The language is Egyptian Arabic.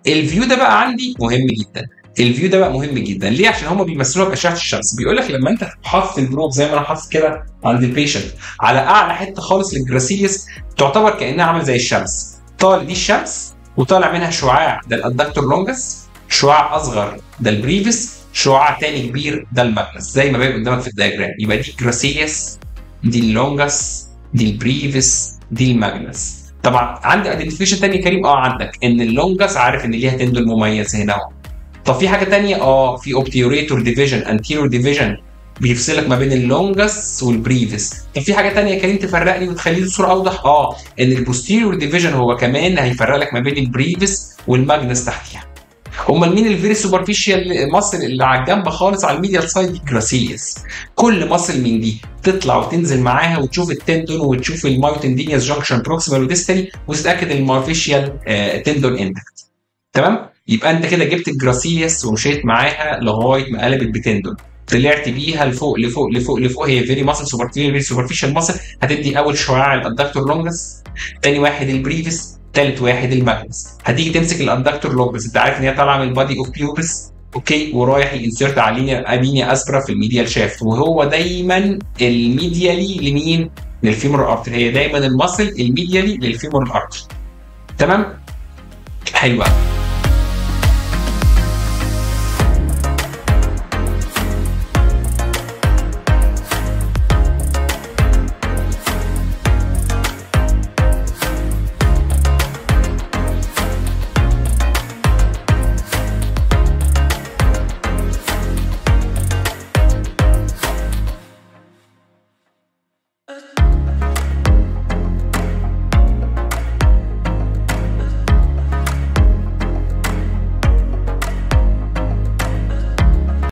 الفيو ده بقى عندي مهم جدا الفيو ده بقى مهم جدا ليه عشان هم بيمثلوها باشعه الشمس بيقول لك لما انت حاطط البروب زي ما انا حاطط كده عند البيشنت على اعلى حته خالص للجراسيليس تعتبر كانها عامل زي الشمس طالع دي الشمس وطالع منها شعاع ده الادكتور لونجس شعاع اصغر ده البريفس شعاع تاني كبير ده الماجنس زي ما باين قدامك في الدياجرام يبقى دي جراسيليس دي اللونجس دي البريفس دي الماجنس طبعا عندي ايدنتيفيكيشن تاني كريم اه عندك ان اللونجس عارف ان ليها تندون مميز هنا اهو طب في حاجه تانية اه في اوبتيوريتور ديفيجن انتيرور ديفيجن بيفصلك ما بين اللونجس والبريفس طب في حاجه تانية يا كريم تفرق لي وتخلي لي الصوره اوضح اه ان البوستيريور ديفيجن هو كمان هيفرق لك ما بين البريفس والماجنس تحتيها امال مين الفيري سوبرفيشال ماسل اللي على الجنب خالص على الميديال سايد جراسيليس كل ماسل من دي تطلع وتنزل معاها وتشوف التندون وتشوف المايوتندينيوس جانكشن بروكسيمال وديستالي وتتاكد ان المارفيشيال تندون اندكت تمام يبقى انت كده جبت الجراسيليس ومشيت معاها لغايه ما قلبت بتندون طلعت بيها لفوق لفوق لفوق لفوق هي فيري ماسل سوبرفيشال سوبرفيشال ماسل هتدي اول شعاع الادكتور لونجس تاني واحد البريفس ثالث واحد الماجنس هتيجي تمسك الادكتور لونجس انت عارف ان هي طالعه من البادي اوف بيوبس اوكي ورايح ينسرت على لينيا امينيا اسبرا في الميديال شافت وهو دايما الميديالي لمين؟ للفيمور ارتر هي دايما المصل الميديالي للفيمور ارتر تمام؟ حلو قوي